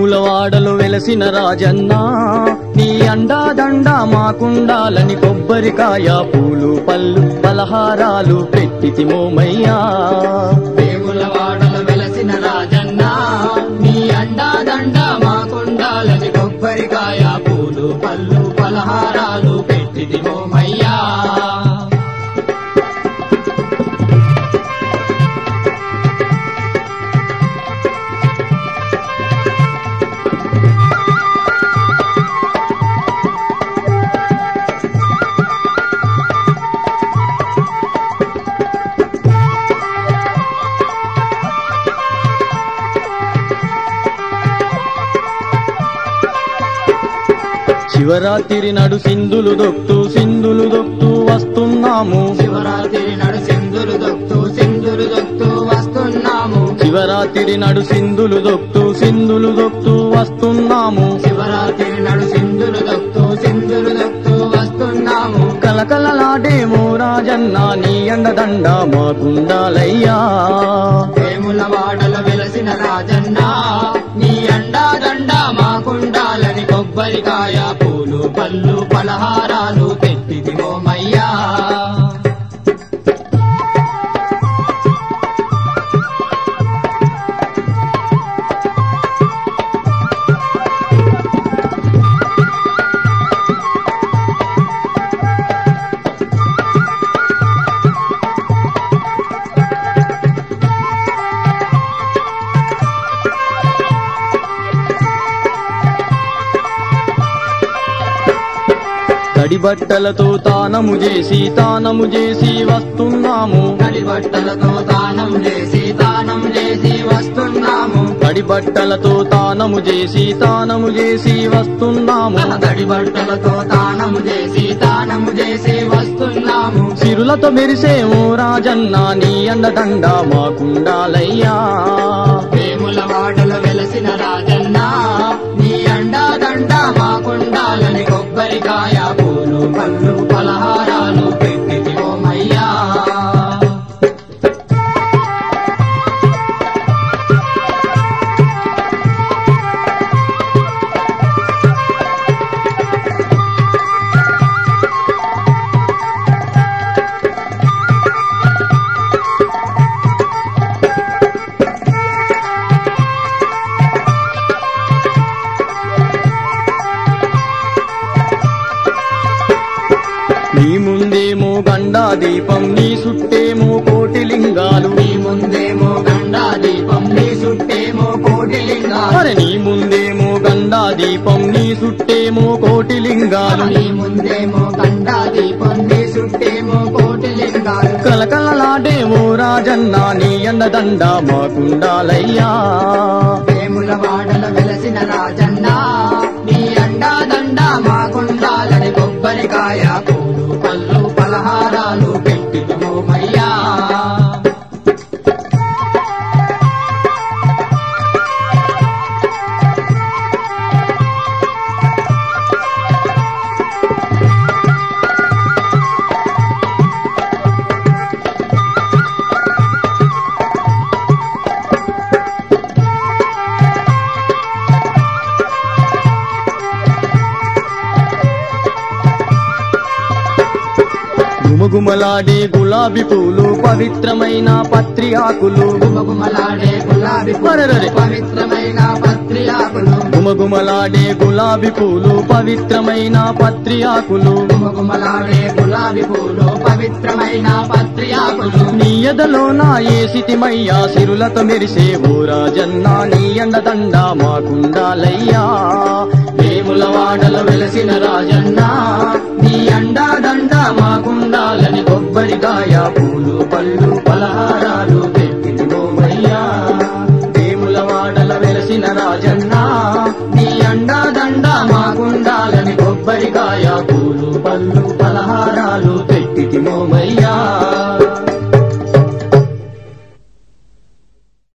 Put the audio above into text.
వేములవాడలు వెలసిన రాజన్న నీ అండాదండ మాకుండాలని కొబ్బరికాయ పూలు పళ్ళు పలహారాలు పెట్టితి మోమయ్యా వేములవాడలు వెలసిన రాజన్న నీ అండాదండ మాకుండాలని కొబ్బరికాయ పూలు పళ్ళు పలహారాలు పెట్టిది మోమయ్యా శివరాత్రి నడు సింధులు దొక్తూ సింధులు దొక్తూ వస్తున్నాము శివరాత్రి నడు సింధులు దొక్తూ సింధులు దొక్తూ వస్తున్నాము శివరాత్రి నడు సింధులు దొక్తూ సింధులు దొక్తూ వస్తున్నాము శివరాత్రి నడు సింధులు దొక్తూ సింధులు దొక్తూ వస్తున్నాము కలకలలాడేమో రాజన్న నీ అండదండ మాకుండాలయ్యా వేములవాడల వెలసిన రాజన్న నీ అండాదండ మాకుండాలని కొబ్బరికాయ పూలు పళ్ళు పలహారాలు తెట్టిది మోమయ్యా తడి బట్టలతో తానము చేసి తానము చేసి వస్తున్నాము తడి బట్టలతో దానం చేసి దానం చేసి వస్తున్నాము తడి బట్టలతో తానము చేసి తానము చేసి వస్తున్నాము తడి బట్టలతో దానము చేసి దానము చేసి వస్తున్నాము సిరులతో మెరిసేమో రాజన్న నీ అండదండ మాకుండాలయ్యా వేములవాడల వెలసిన రాజన్న నీ అండాదండ మాకుండాలని కొబ్బరికాయ పూలు పళ్ళు పలహారాలు పెట్టిది ఓమయ్యా నీ ముందేమో గండా దీపం నీ చుట్టేమో కోటి లింగాలు నీ ముందేమో గండా దీపం నీ చుట్టేమో కోటి లింగాలు మరి నీ ముందేమో గండా దీపం నీ చుట్టేమో కోటి లింగాలు నీ ముందేమో గండా దీపం నీ చుట్టేమో కోటి లింగాలు కలకలలాడేమో రాజన్న నీ అండదండ మాకుండాలయ్యా వేములవాడల వెలసిన రాజన్న నీ అండాదండ మాకుండాలని కొబ్బరికాయ పూలు పళ్ళు పలహారాలు పెట్టి మయ్యా గుమగుమలాడే గులాబీ పూలు పవిత్రమైన పత్రి ఆకులు గుమగుమలాడే గులాబీ అరెరెరె. పూలు పవిత్రమైన పత్రియాకులు గుమగుమలాడే గులాబీ పూలు పవిత్రమైన పత్రి ఆకులు గుమగుమలాడే గులాబీ పూలు పవిత్రమైన పత్రియాకులు నీ ఎదలో నా ఏసితిమయ్యా సిరులతో మెరిసే ఓ రాజన్న నీ అండదండ మాకుండాలయ్యా వేములవాడల వెలసిన రాజన్న నీ అండాదండ మాకుండాలని కొబ్బరికాయ పూలు పళ్ళు పలహారాలు పెట్టింది గోమయ్యా వేములవాడల వెలసిన రాజన్న నీ అండాదండ మాకుండాలని కొబ్బరికాయ పూలు పళ్ళు పలహారాలు పెట్టితి మోమయ్యా